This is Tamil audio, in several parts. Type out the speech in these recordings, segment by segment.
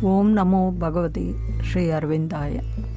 ஓம் நமோ பகவதி ஸ்ரீ அரவிந்தாய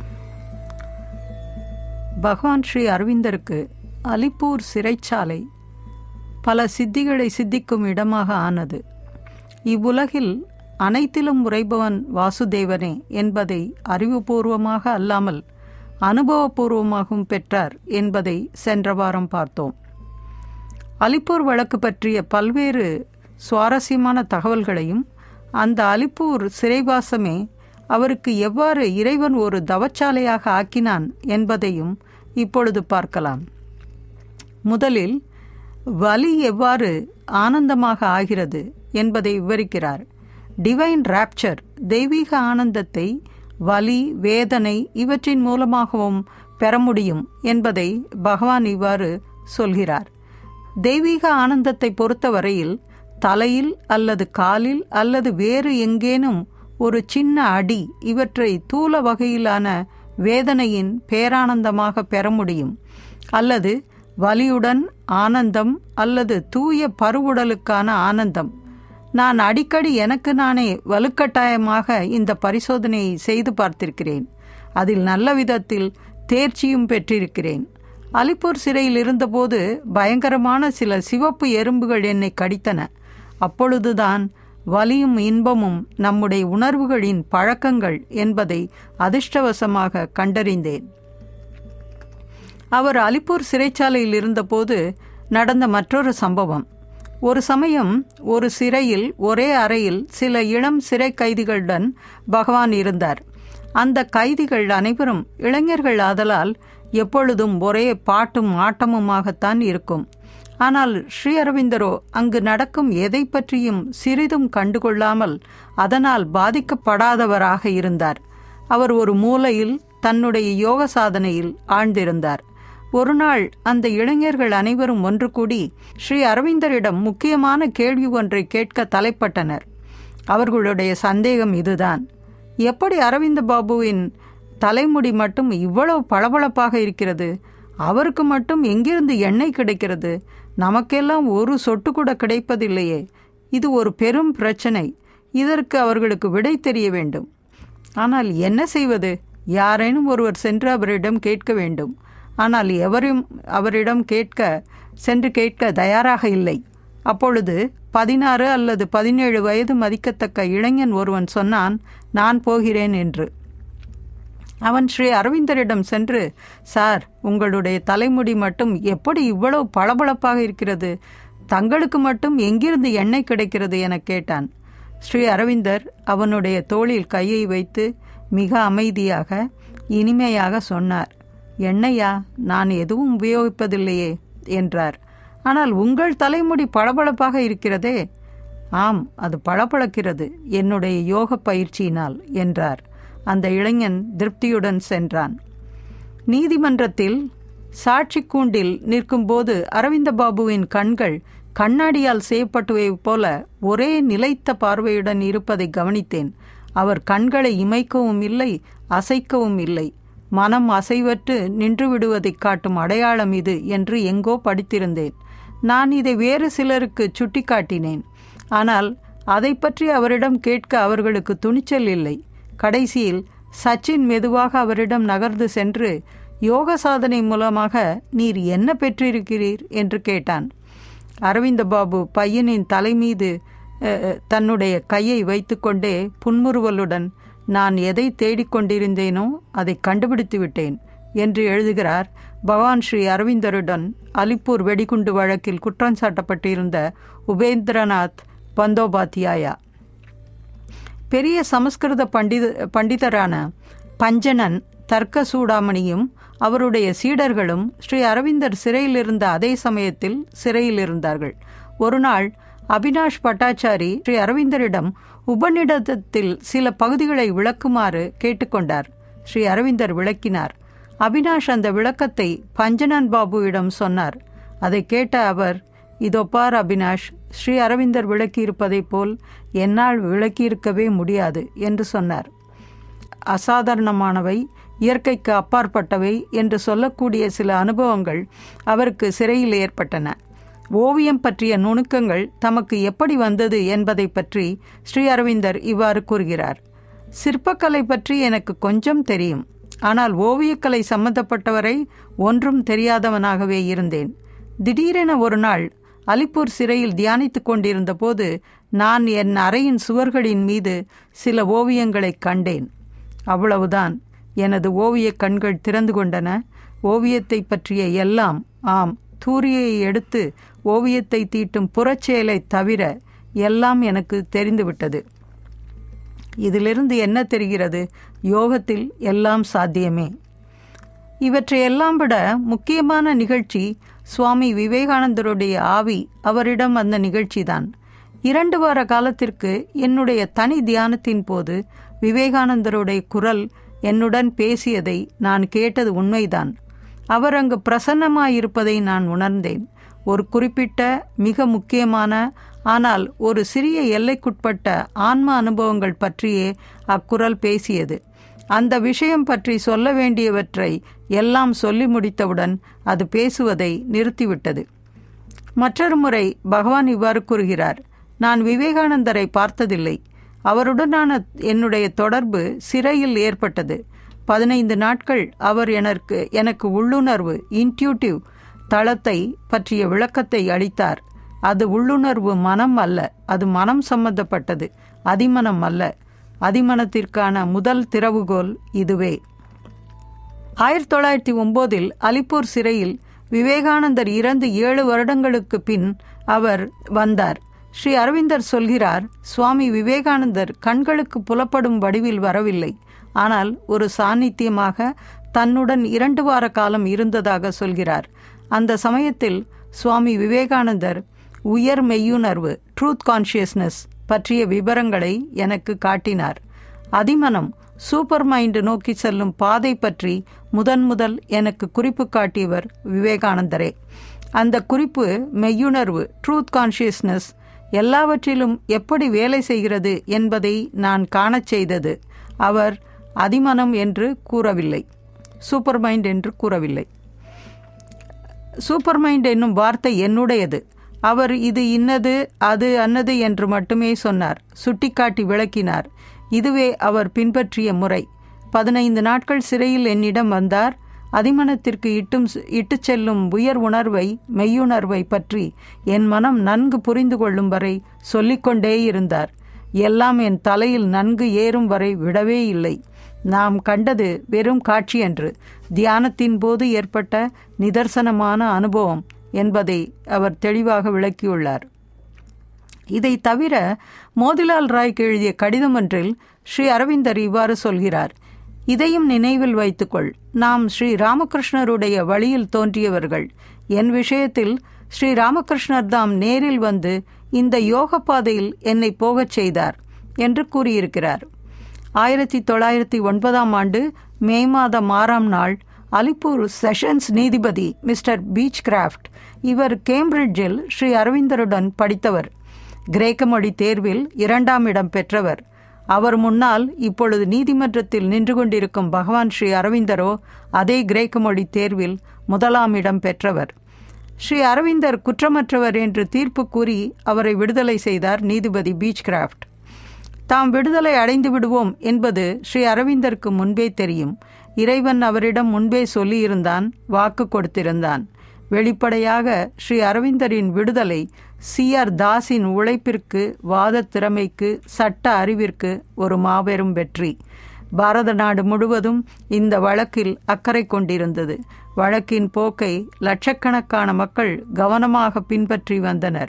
பகவான் ஸ்ரீ அரவிந்தருக்கு அலிப்பூர் சிறைச்சாலை பல சித்திகளை சித்திக்கும் இடமாக ஆனது இவ்வுலகில் அனைத்திலும் உரைபவன் வாசுதேவனே என்பதை அறிவுபூர்வமாக அல்லாமல் அனுபவபூர்வமாகவும் பெற்றார் என்பதை சென்ற வாரம் பார்த்தோம் அலிப்பூர் வழக்கு பற்றிய பல்வேறு சுவாரஸ்யமான தகவல்களையும் அந்த அலிப்பூர் சிறைவாசமே அவருக்கு எவ்வாறு இறைவன் ஒரு தவச்சாலையாக ஆக்கினான் என்பதையும் இப்பொழுது பார்க்கலாம் முதலில் வலி எவ்வாறு ஆனந்தமாக ஆகிறது என்பதை விவரிக்கிறார் டிவைன் ராப்சர் தெய்வீக ஆனந்தத்தை வலி வேதனை இவற்றின் மூலமாகவும் பெற முடியும் என்பதை பகவான் இவ்வாறு சொல்கிறார் தெய்வீக ஆனந்தத்தை பொறுத்தவரையில் தலையில் அல்லது காலில் அல்லது வேறு எங்கேனும் ஒரு சின்ன அடி இவற்றை தூல வகையிலான வேதனையின் பேரானந்தமாக பெற முடியும் அல்லது வலியுடன் ஆனந்தம் அல்லது தூய பருவுடலுக்கான ஆனந்தம் நான் அடிக்கடி எனக்கு நானே வலுக்கட்டாயமாக இந்த பரிசோதனையை செய்து பார்த்திருக்கிறேன் அதில் நல்ல விதத்தில் தேர்ச்சியும் பெற்றிருக்கிறேன் அலிப்பூர் சிறையில் இருந்தபோது பயங்கரமான சில சிவப்பு எறும்புகள் என்னை கடித்தன அப்பொழுதுதான் வலியும் இன்பமும் நம்முடைய உணர்வுகளின் பழக்கங்கள் என்பதை அதிர்ஷ்டவசமாக கண்டறிந்தேன் அவர் அலிப்பூர் சிறைச்சாலையில் இருந்தபோது நடந்த மற்றொரு சம்பவம் ஒரு சமயம் ஒரு சிறையில் ஒரே அறையில் சில இளம் சிறை கைதிகளுடன் பகவான் இருந்தார் அந்த கைதிகள் அனைவரும் இளைஞர்கள் ஆதலால் எப்பொழுதும் ஒரே பாட்டும் ஆட்டமுமாகத்தான் இருக்கும் ஆனால் ஸ்ரீ அரவிந்தரோ அங்கு நடக்கும் எதை பற்றியும் சிறிதும் கண்டுகொள்ளாமல் அதனால் பாதிக்கப்படாதவராக இருந்தார் அவர் ஒரு மூலையில் தன்னுடைய யோக சாதனையில் ஆழ்ந்திருந்தார் ஒரு நாள் அந்த இளைஞர்கள் அனைவரும் ஒன்று கூடி ஸ்ரீ அரவிந்தரிடம் முக்கியமான கேள்வி ஒன்றை கேட்க தலைப்பட்டனர் அவர்களுடைய சந்தேகம் இதுதான் எப்படி அரவிந்த பாபுவின் தலைமுடி மட்டும் இவ்வளவு பளபளப்பாக இருக்கிறது அவருக்கு மட்டும் எங்கிருந்து எண்ணெய் கிடைக்கிறது நமக்கெல்லாம் ஒரு சொட்டு கூட கிடைப்பதில்லையே இது ஒரு பெரும் பிரச்சனை இதற்கு அவர்களுக்கு விடை தெரிய வேண்டும் ஆனால் என்ன செய்வது யாரேனும் ஒருவர் சென்று அவரிடம் கேட்க வேண்டும் ஆனால் எவரும் அவரிடம் கேட்க சென்று கேட்க தயாராக இல்லை அப்பொழுது பதினாறு அல்லது பதினேழு வயது மதிக்கத்தக்க இளைஞன் ஒருவன் சொன்னான் நான் போகிறேன் என்று அவன் ஸ்ரீ அரவிந்தரிடம் சென்று சார் உங்களுடைய தலைமுடி மட்டும் எப்படி இவ்வளவு பளபளப்பாக இருக்கிறது தங்களுக்கு மட்டும் எங்கிருந்து எண்ணெய் கிடைக்கிறது என கேட்டான் ஸ்ரீ அரவிந்தர் அவனுடைய தோளில் கையை வைத்து மிக அமைதியாக இனிமையாக சொன்னார் எண்ணெயா நான் எதுவும் உபயோகிப்பதில்லையே என்றார் ஆனால் உங்கள் தலைமுடி பளபளப்பாக இருக்கிறதே ஆம் அது பளபளக்கிறது என்னுடைய யோக பயிற்சியினால் என்றார் அந்த இளைஞன் திருப்தியுடன் சென்றான் நீதிமன்றத்தில் சாட்சி கூண்டில் நிற்கும்போது அரவிந்த பாபுவின் கண்கள் கண்ணாடியால் செய்யப்பட்டுவை போல ஒரே நிலைத்த பார்வையுடன் இருப்பதை கவனித்தேன் அவர் கண்களை இமைக்கவும் இல்லை அசைக்கவும் இல்லை மனம் அசைவற்று நின்று விடுவதை காட்டும் அடையாளம் இது என்று எங்கோ படித்திருந்தேன் நான் இதை வேறு சிலருக்கு சுட்டிக்காட்டினேன் ஆனால் அதை பற்றி அவரிடம் கேட்க அவர்களுக்கு துணிச்சல் இல்லை கடைசியில் சச்சின் மெதுவாக அவரிடம் நகர்ந்து சென்று யோக சாதனை மூலமாக நீர் என்ன பெற்றிருக்கிறீர் என்று கேட்டான் அரவிந்த பாபு பையனின் தலை மீது தன்னுடைய கையை வைத்துக்கொண்டே புன்முறுவலுடன் நான் எதை தேடிக்கொண்டிருந்தேனோ அதை கண்டுபிடித்து விட்டேன் என்று எழுதுகிறார் பகவான் ஸ்ரீ அரவிந்தருடன் அலிப்பூர் வெடிகுண்டு வழக்கில் குற்றம் சாட்டப்பட்டிருந்த உபேந்திரநாத் பந்தோபாத்தியாயா பெரிய சமஸ்கிருத பண்டித பண்டிதரான பஞ்சனன் தர்க்க சூடாமணியும் அவருடைய சீடர்களும் ஸ்ரீ அரவிந்தர் சிறையில் இருந்த அதே சமயத்தில் சிறையில் இருந்தார்கள் ஒரு நாள் அபினாஷ் பட்டாச்சாரி ஸ்ரீ அரவிந்தரிடம் உபநிடதத்தில் சில பகுதிகளை விளக்குமாறு கேட்டுக்கொண்டார் ஸ்ரீ அரவிந்தர் விளக்கினார் அபினாஷ் அந்த விளக்கத்தை பஞ்சனன் பாபுவிடம் சொன்னார் அதை கேட்ட அவர் இதோ பார் அபினாஷ் ஸ்ரீ அரவிந்தர் விளக்கியிருப்பதைப் போல் என்னால் விளக்கியிருக்கவே முடியாது என்று சொன்னார் அசாதாரணமானவை இயற்கைக்கு அப்பாற்பட்டவை என்று சொல்லக்கூடிய சில அனுபவங்கள் அவருக்கு சிறையில் ஏற்பட்டன ஓவியம் பற்றிய நுணுக்கங்கள் தமக்கு எப்படி வந்தது என்பதை பற்றி ஸ்ரீ அரவிந்தர் இவ்வாறு கூறுகிறார் சிற்பக்கலை பற்றி எனக்கு கொஞ்சம் தெரியும் ஆனால் ஓவியக்கலை சம்பந்தப்பட்டவரை ஒன்றும் தெரியாதவனாகவே இருந்தேன் திடீரென ஒரு நாள் அலிப்பூர் சிறையில் தியானித்துக் கொண்டிருந்த போது நான் என் அறையின் சுவர்களின் மீது சில ஓவியங்களை கண்டேன் அவ்வளவுதான் எனது ஓவியக் கண்கள் திறந்து கொண்டன ஓவியத்தை பற்றிய எல்லாம் ஆம் தூரியை எடுத்து ஓவியத்தை தீட்டும் புறச்செயலை தவிர எல்லாம் எனக்கு தெரிந்துவிட்டது இதிலிருந்து என்ன தெரிகிறது யோகத்தில் எல்லாம் சாத்தியமே இவற்றையெல்லாம் விட முக்கியமான நிகழ்ச்சி சுவாமி விவேகானந்தருடைய ஆவி அவரிடம் அந்த நிகழ்ச்சிதான் இரண்டு வார காலத்திற்கு என்னுடைய தனி தியானத்தின் போது விவேகானந்தருடைய குரல் என்னுடன் பேசியதை நான் கேட்டது உண்மைதான் அவர் அங்கு பிரசன்னமாயிருப்பதை நான் உணர்ந்தேன் ஒரு குறிப்பிட்ட மிக முக்கியமான ஆனால் ஒரு சிறிய எல்லைக்குட்பட்ட ஆன்ம அனுபவங்கள் பற்றியே அக்குரல் பேசியது அந்த விஷயம் பற்றி சொல்ல வேண்டியவற்றை எல்லாம் சொல்லி முடித்தவுடன் அது பேசுவதை நிறுத்திவிட்டது மற்றொரு முறை பகவான் இவ்வாறு கூறுகிறார் நான் விவேகானந்தரை பார்த்ததில்லை அவருடனான என்னுடைய தொடர்பு சிறையில் ஏற்பட்டது பதினைந்து நாட்கள் அவர் எனக்கு எனக்கு உள்ளுணர்வு இன்ட்யூட்டிவ் தளத்தை பற்றிய விளக்கத்தை அளித்தார் அது உள்ளுணர்வு மனம் அல்ல அது மனம் சம்பந்தப்பட்டது அதிமனம் அல்ல அதிமனத்திற்கான முதல் திறவுகோல் இதுவே ஆயிரத்தி தொள்ளாயிரத்தி ஒம்போதில் அலிப்பூர் சிறையில் விவேகானந்தர் இறந்து ஏழு வருடங்களுக்கு பின் அவர் வந்தார் ஸ்ரீ அரவிந்தர் சொல்கிறார் சுவாமி விவேகானந்தர் கண்களுக்கு புலப்படும் வடிவில் வரவில்லை ஆனால் ஒரு சாநித்தியமாக தன்னுடன் இரண்டு வார காலம் இருந்ததாக சொல்கிறார் அந்த சமயத்தில் சுவாமி விவேகானந்தர் உயர் மெய்யுணர்வு ட்ரூத் கான்ஷியஸ்னஸ் பற்றிய விவரங்களை எனக்கு காட்டினார் அதிமனம் சூப்பர் மைண்ட் நோக்கி செல்லும் பாதை பற்றி முதன் முதல் எனக்கு குறிப்பு காட்டியவர் விவேகானந்தரே அந்த குறிப்பு மெய்யுணர்வு ட்ரூத் கான்ஷியஸ்னஸ் எல்லாவற்றிலும் எப்படி வேலை செய்கிறது என்பதை நான் காணச் செய்தது அவர் அதிமனம் என்று கூறவில்லை சூப்பர் மைண்ட் என்று கூறவில்லை சூப்பர் மைண்ட் என்னும் வார்த்தை என்னுடையது அவர் இது இன்னது அது அன்னது என்று மட்டுமே சொன்னார் சுட்டிக்காட்டி விளக்கினார் இதுவே அவர் பின்பற்றிய முறை பதினைந்து நாட்கள் சிறையில் என்னிடம் வந்தார் அதிமனத்திற்கு இட்டும் இட்டுச் செல்லும் உயர் உணர்வை மெய்யுணர்வை பற்றி என் மனம் நன்கு புரிந்து கொள்ளும் வரை சொல்லிக்கொண்டே இருந்தார் எல்லாம் என் தலையில் நன்கு ஏறும் வரை விடவே இல்லை நாம் கண்டது வெறும் காட்சி என்று தியானத்தின் போது ஏற்பட்ட நிதர்சனமான அனுபவம் என்பதை அவர் தெளிவாக விளக்கியுள்ளார் இதை தவிர மோதிலால் ராய்க்கு எழுதிய கடிதம் ஒன்றில் ஸ்ரீ அரவிந்தர் இவ்வாறு சொல்கிறார் இதையும் நினைவில் வைத்துக்கொள் நாம் ஸ்ரீ ராமகிருஷ்ணருடைய வழியில் தோன்றியவர்கள் என் விஷயத்தில் ஸ்ரீ ராமகிருஷ்ணர் தாம் நேரில் வந்து இந்த யோக பாதையில் என்னை போகச் செய்தார் என்று கூறியிருக்கிறார் ஆயிரத்தி தொள்ளாயிரத்தி ஒன்பதாம் ஆண்டு மே மாதம் ஆறாம் நாள் அலிப்பூர் செஷன்ஸ் நீதிபதி மிஸ்டர் பீச் கிராஃப்ட் இவர் கேம்பிரிட்ஜில் ஸ்ரீ அரவிந்தருடன் படித்தவர் கிரேக்க மொழி தேர்வில் இரண்டாம் இடம் பெற்றவர் அவர் முன்னால் இப்பொழுது நீதிமன்றத்தில் நின்று கொண்டிருக்கும் பகவான் ஸ்ரீ அரவிந்தரோ அதே கிரேக்க மொழி தேர்வில் முதலாம் இடம் பெற்றவர் ஸ்ரீ அரவிந்தர் குற்றமற்றவர் என்று தீர்ப்பு கூறி அவரை விடுதலை செய்தார் நீதிபதி பீச் கிராஃப்ட் தாம் விடுதலை அடைந்து விடுவோம் என்பது ஸ்ரீ அரவிந்தருக்கு முன்பே தெரியும் இறைவன் அவரிடம் முன்பே சொல்லியிருந்தான் வாக்கு கொடுத்திருந்தான் வெளிப்படையாக ஸ்ரீ அரவிந்தரின் விடுதலை சி ஆர் தாஸின் உழைப்பிற்கு வாத திறமைக்கு சட்ட அறிவிற்கு ஒரு மாபெரும் வெற்றி பாரத நாடு முழுவதும் இந்த வழக்கில் அக்கறை கொண்டிருந்தது வழக்கின் போக்கை லட்சக்கணக்கான மக்கள் கவனமாக பின்பற்றி வந்தனர்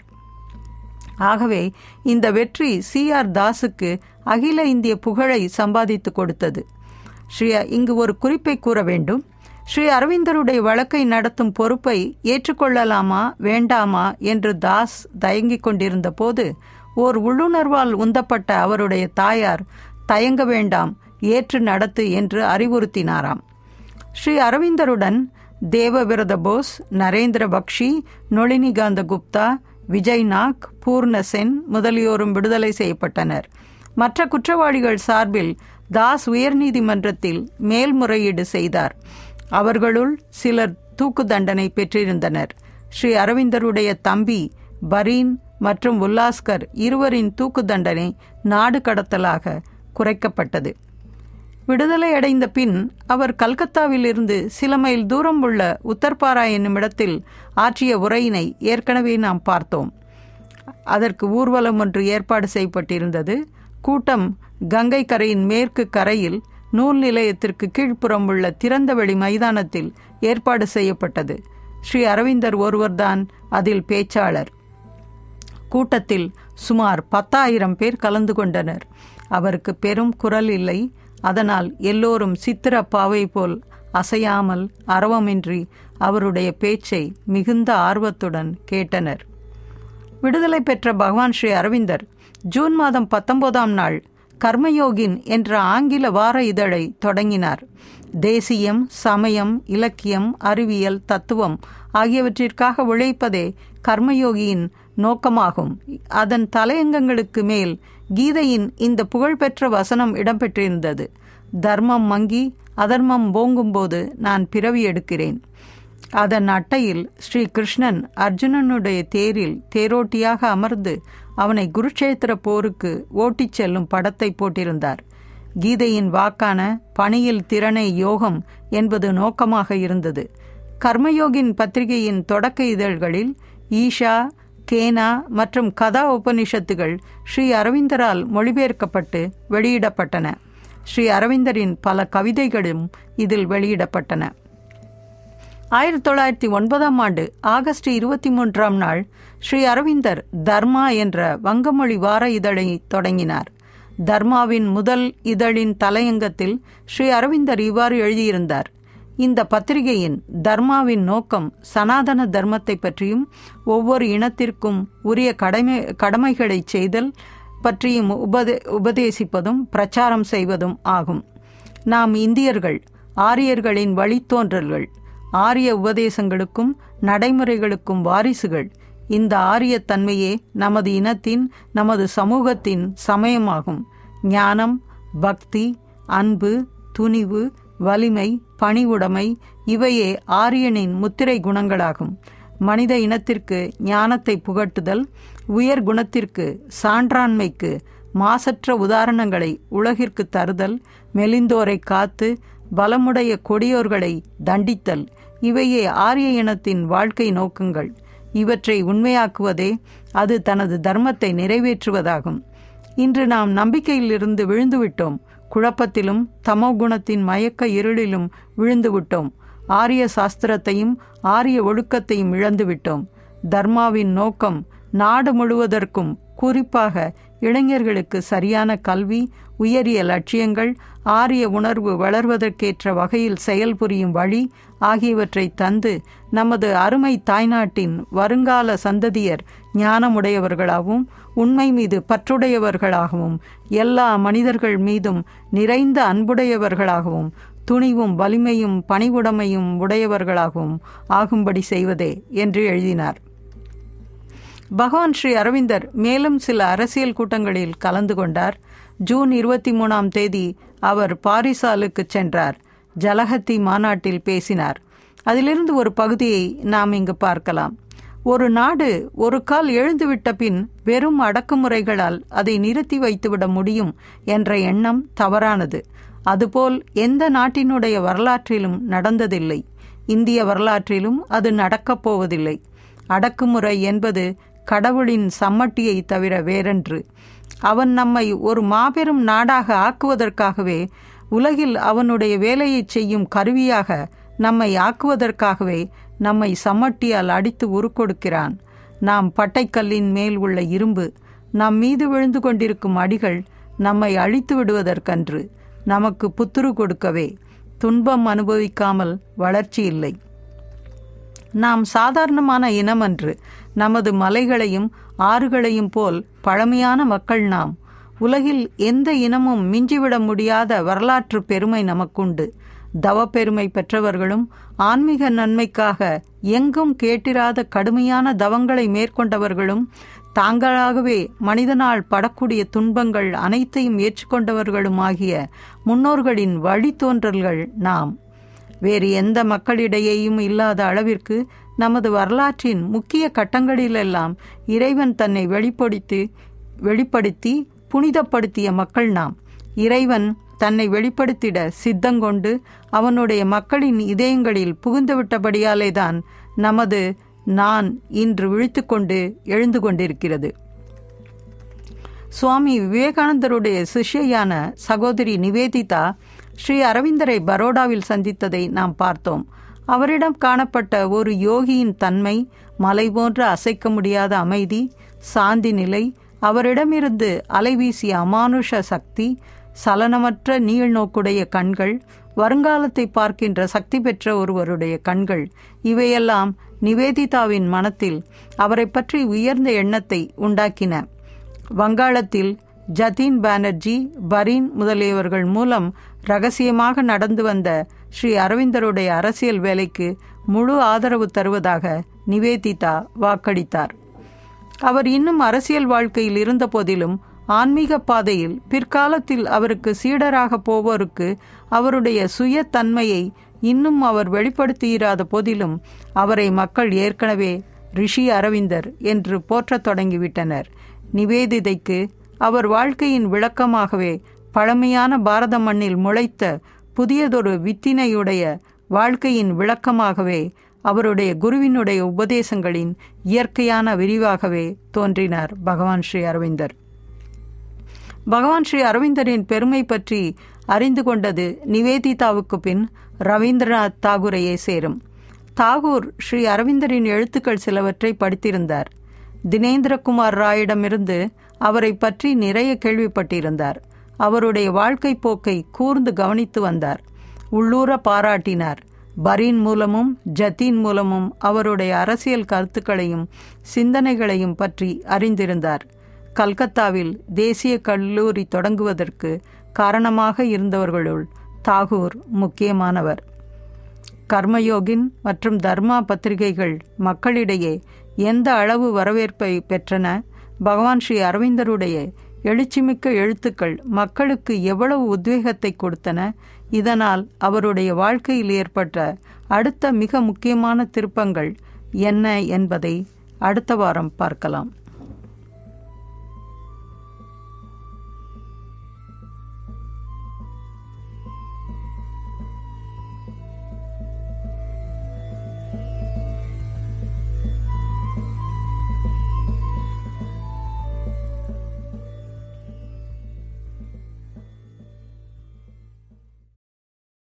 ஆகவே இந்த வெற்றி சி ஆர் தாஸுக்கு அகில இந்திய புகழை சம்பாதித்து கொடுத்தது ஸ்ரீ இங்கு ஒரு குறிப்பை கூற வேண்டும் ஸ்ரீ அரவிந்தருடைய வழக்கை நடத்தும் பொறுப்பை ஏற்றுக்கொள்ளலாமா வேண்டாமா என்று தாஸ் தயங்கிக் கொண்டிருந்த போது ஓர் உள்ளுணர்வால் உந்தப்பட்ட அவருடைய தாயார் தயங்க வேண்டாம் ஏற்று நடத்து என்று அறிவுறுத்தினாராம் ஸ்ரீ அரவிந்தருடன் தேவவிரத போஸ் நரேந்திர பக்ஷி நொளினிகாந்த குப்தா விஜய் நாக் பூர்ண சென் முதலியோரும் விடுதலை செய்யப்பட்டனர் மற்ற குற்றவாளிகள் சார்பில் தாஸ் உயர்நீதிமன்றத்தில் மேல்முறையீடு செய்தார் அவர்களுள் சிலர் தூக்கு தண்டனை பெற்றிருந்தனர் ஸ்ரீ அரவிந்தருடைய தம்பி பரீன் மற்றும் உல்லாஸ்கர் இருவரின் தூக்கு தண்டனை நாடு கடத்தலாக குறைக்கப்பட்டது விடுதலை அடைந்த பின் அவர் கல்கத்தாவில் இருந்து சில மைல் தூரம் உள்ள உத்தர்பாரா என்னும் இடத்தில் ஆற்றிய உரையினை ஏற்கனவே நாம் பார்த்தோம் அதற்கு ஊர்வலம் ஒன்று ஏற்பாடு செய்யப்பட்டிருந்தது கூட்டம் கங்கை கரையின் மேற்கு கரையில் நூல் நிலையத்திற்கு கீழ்ப்புறம் உள்ள திறந்தவெளி மைதானத்தில் ஏற்பாடு செய்யப்பட்டது ஸ்ரீ அரவிந்தர் ஒருவர்தான் அதில் பேச்சாளர் கூட்டத்தில் சுமார் பத்தாயிரம் பேர் கலந்து கொண்டனர் அவருக்கு பெரும் குரல் இல்லை அதனால் எல்லோரும் சித்திர பாவை போல் அசையாமல் அரவமின்றி அவருடைய பேச்சை மிகுந்த ஆர்வத்துடன் கேட்டனர் விடுதலை பெற்ற பகவான் ஸ்ரீ அரவிந்தர் ஜூன் மாதம் பத்தொன்பதாம் நாள் கர்மயோகின் என்ற ஆங்கில வார இதழை தொடங்கினார் தேசியம் சமயம் இலக்கியம் அறிவியல் தத்துவம் ஆகியவற்றிற்காக உழைப்பதே கர்மயோகியின் நோக்கமாகும் அதன் தலையங்கங்களுக்கு மேல் கீதையின் இந்த புகழ்பெற்ற வசனம் இடம்பெற்றிருந்தது தர்மம் மங்கி அதர்மம் போங்கும்போது நான் பிறவி எடுக்கிறேன் அதன் அட்டையில் ஸ்ரீ கிருஷ்ணன் அர்ஜுனனுடைய தேரில் தேரோட்டியாக அமர்ந்து அவனை குருட்சேத்திர போருக்கு ஓட்டிச் செல்லும் படத்தை போட்டிருந்தார் கீதையின் வாக்கான பணியில் திறனை யோகம் என்பது நோக்கமாக இருந்தது கர்மயோகின் பத்திரிகையின் தொடக்க இதழ்களில் ஈஷா கேனா மற்றும் கதா உபனிஷத்துகள் ஸ்ரீ அரவிந்தரால் மொழிபெயர்க்கப்பட்டு வெளியிடப்பட்டன ஸ்ரீ அரவிந்தரின் பல கவிதைகளும் இதில் வெளியிடப்பட்டன ஆயிரத்தி தொள்ளாயிரத்தி ஒன்பதாம் ஆண்டு ஆகஸ்ட் இருபத்தி மூன்றாம் நாள் ஸ்ரீ அரவிந்தர் தர்மா என்ற வங்கமொழி வார இதழை தொடங்கினார் தர்மாவின் முதல் இதழின் தலையங்கத்தில் ஸ்ரீ அரவிந்தர் இவ்வாறு எழுதியிருந்தார் இந்த பத்திரிகையின் தர்மாவின் நோக்கம் சனாதன தர்மத்தை பற்றியும் ஒவ்வொரு இனத்திற்கும் உரிய கடமை கடமைகளை செய்தல் பற்றியும் உபதே உபதேசிப்பதும் பிரச்சாரம் செய்வதும் ஆகும் நாம் இந்தியர்கள் ஆரியர்களின் வழித்தோன்றல்கள் ஆரிய உபதேசங்களுக்கும் நடைமுறைகளுக்கும் வாரிசுகள் இந்த ஆரியத்தன்மையே நமது இனத்தின் நமது சமூகத்தின் சமயமாகும் ஞானம் பக்தி அன்பு துணிவு வலிமை பணிவுடைமை இவையே ஆரியனின் முத்திரை குணங்களாகும் மனித இனத்திற்கு ஞானத்தை புகட்டுதல் உயர் குணத்திற்கு சான்றாண்மைக்கு மாசற்ற உதாரணங்களை உலகிற்கு தருதல் மெலிந்தோரை காத்து பலமுடைய கொடியோர்களை தண்டித்தல் இவையே ஆரிய இனத்தின் வாழ்க்கை நோக்கங்கள் இவற்றை உண்மையாக்குவதே அது தனது தர்மத்தை நிறைவேற்றுவதாகும் இன்று நாம் நம்பிக்கையிலிருந்து விழுந்துவிட்டோம் குழப்பத்திலும் தமோ குணத்தின் மயக்க இருளிலும் விழுந்துவிட்டோம் ஆரிய சாஸ்திரத்தையும் ஆரிய ஒழுக்கத்தையும் இழந்துவிட்டோம் தர்மாவின் நோக்கம் நாடு முழுவதற்கும் குறிப்பாக இளைஞர்களுக்கு சரியான கல்வி உயரிய லட்சியங்கள் ஆரிய உணர்வு வளர்வதற்கேற்ற வகையில் செயல்புரியும் வழி ஆகியவற்றை தந்து நமது அருமை தாய்நாட்டின் வருங்கால சந்ததியர் ஞானமுடையவர்களாகவும் உண்மை மீது பற்றுடையவர்களாகவும் எல்லா மனிதர்கள் மீதும் நிறைந்த அன்புடையவர்களாகவும் துணிவும் வலிமையும் பணிவுடைமையும் உடையவர்களாகவும் ஆகும்படி செய்வதே என்று எழுதினார் பகவான் ஸ்ரீ அரவிந்தர் மேலும் சில அரசியல் கூட்டங்களில் கலந்து கொண்டார் ஜூன் இருபத்தி மூணாம் தேதி அவர் பாரிசாலுக்கு சென்றார் ஜலஹத்தி மாநாட்டில் பேசினார் அதிலிருந்து ஒரு பகுதியை நாம் இங்கு பார்க்கலாம் ஒரு நாடு ஒரு கால் எழுந்துவிட்ட பின் வெறும் அடக்குமுறைகளால் அதை நிறுத்தி வைத்துவிட முடியும் என்ற எண்ணம் தவறானது அதுபோல் எந்த நாட்டினுடைய வரலாற்றிலும் நடந்ததில்லை இந்திய வரலாற்றிலும் அது நடக்கப் போவதில்லை அடக்குமுறை என்பது கடவுளின் சம்மட்டியை தவிர வேறென்று அவன் நம்மை ஒரு மாபெரும் நாடாக ஆக்குவதற்காகவே உலகில் அவனுடைய வேலையை செய்யும் கருவியாக நம்மை ஆக்குவதற்காகவே நம்மை சம்மட்டியால் அடித்து உருக்கொடுக்கிறான் நாம் பட்டைக்கல்லின் மேல் உள்ள இரும்பு நம் மீது விழுந்து கொண்டிருக்கும் அடிகள் நம்மை அழித்து விடுவதற்கன்று நமக்கு புத்துரு கொடுக்கவே துன்பம் அனுபவிக்காமல் வளர்ச்சி இல்லை நாம் சாதாரணமான இனமன்று நமது மலைகளையும் ஆறுகளையும் போல் பழமையான மக்கள் நாம் உலகில் எந்த இனமும் மிஞ்சிவிட முடியாத வரலாற்று பெருமை நமக்குண்டு தவப்பெருமை பெற்றவர்களும் ஆன்மீக நன்மைக்காக எங்கும் கேட்டிராத கடுமையான தவங்களை மேற்கொண்டவர்களும் தாங்களாகவே மனிதனால் படக்கூடிய துன்பங்கள் அனைத்தையும் ஏற்றுக்கொண்டவர்களும் ஆகிய முன்னோர்களின் வழித்தோன்றல்கள் நாம் வேறு எந்த மக்களிடையேயும் இல்லாத அளவிற்கு நமது வரலாற்றின் முக்கிய கட்டங்களிலெல்லாம் இறைவன் தன்னை வெளிப்படுத்தி வெளிப்படுத்தி புனிதப்படுத்திய மக்கள் நாம் இறைவன் தன்னை வெளிப்படுத்திட சித்தங்கொண்டு அவனுடைய மக்களின் இதயங்களில் புகுந்துவிட்டபடியாலேதான் நமது நான் இன்று விழித்துக்கொண்டு எழுந்து கொண்டிருக்கிறது சுவாமி விவேகானந்தருடைய சிஷ்யான சகோதரி நிவேதிதா ஸ்ரீ அரவிந்தரை பரோடாவில் சந்தித்ததை நாம் பார்த்தோம் அவரிடம் காணப்பட்ட ஒரு யோகியின் தன்மை மலை போன்ற அசைக்க முடியாத அமைதி சாந்தி நிலை அவரிடமிருந்து அலைவீசிய அமானுஷ சக்தி சலனமற்ற நீள்நோக்குடைய கண்கள் வருங்காலத்தை பார்க்கின்ற சக்தி பெற்ற ஒருவருடைய கண்கள் இவையெல்லாம் நிவேதிதாவின் மனத்தில் அவரை பற்றி உயர்ந்த எண்ணத்தை உண்டாக்கின வங்காளத்தில் ஜதீன் பானர்ஜி பரீன் முதலியவர்கள் மூலம் ரகசியமாக நடந்து வந்த ஸ்ரீ அரவிந்தருடைய அரசியல் வேலைக்கு முழு ஆதரவு தருவதாக நிவேதிதா வாக்களித்தார் அவர் இன்னும் அரசியல் வாழ்க்கையில் இருந்த போதிலும் ஆன்மீக பாதையில் பிற்காலத்தில் அவருக்கு சீடராக போவோருக்கு அவருடைய சுய தன்மையை இன்னும் அவர் வெளிப்படுத்தியிராத போதிலும் அவரை மக்கள் ஏற்கனவே ரிஷி அரவிந்தர் என்று போற்றத் தொடங்கிவிட்டனர் நிவேதிதைக்கு அவர் வாழ்க்கையின் விளக்கமாகவே பழமையான பாரத மண்ணில் முளைத்த புதியதொரு வித்தினையுடைய வாழ்க்கையின் விளக்கமாகவே அவருடைய குருவினுடைய உபதேசங்களின் இயற்கையான விரிவாகவே தோன்றினார் பகவான் ஸ்ரீ அரவிந்தர் பகவான் ஸ்ரீ அரவிந்தரின் பெருமை பற்றி அறிந்து கொண்டது நிவேதிதாவுக்கு பின் ரவீந்திரநாத் தாகூரையே சேரும் தாகூர் ஸ்ரீ அரவிந்தரின் எழுத்துக்கள் சிலவற்றை படித்திருந்தார் தினேந்திரகுமார் ராயிடமிருந்து அவரை பற்றி நிறைய கேள்விப்பட்டிருந்தார் அவருடைய வாழ்க்கை போக்கை கூர்ந்து கவனித்து வந்தார் உள்ளூர பாராட்டினார் பரீன் மூலமும் ஜத்தீன் மூலமும் அவருடைய அரசியல் கருத்துக்களையும் சிந்தனைகளையும் பற்றி அறிந்திருந்தார் கல்கத்தாவில் தேசிய கல்லூரி தொடங்குவதற்கு காரணமாக இருந்தவர்களுள் தாகூர் முக்கியமானவர் கர்மயோகின் மற்றும் தர்மா பத்திரிகைகள் மக்களிடையே எந்த அளவு வரவேற்பை பெற்றன பகவான் ஸ்ரீ அரவிந்தருடைய எழுச்சிமிக்க எழுத்துக்கள் மக்களுக்கு எவ்வளவு உத்வேகத்தை கொடுத்தன இதனால் அவருடைய வாழ்க்கையில் ஏற்பட்ட அடுத்த மிக முக்கியமான திருப்பங்கள் என்ன என்பதை அடுத்த வாரம் பார்க்கலாம்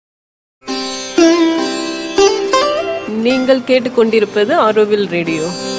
நீங்கள் கேட்டுக்கொண்டிருப்பது ஆரோவில் ரேடியோ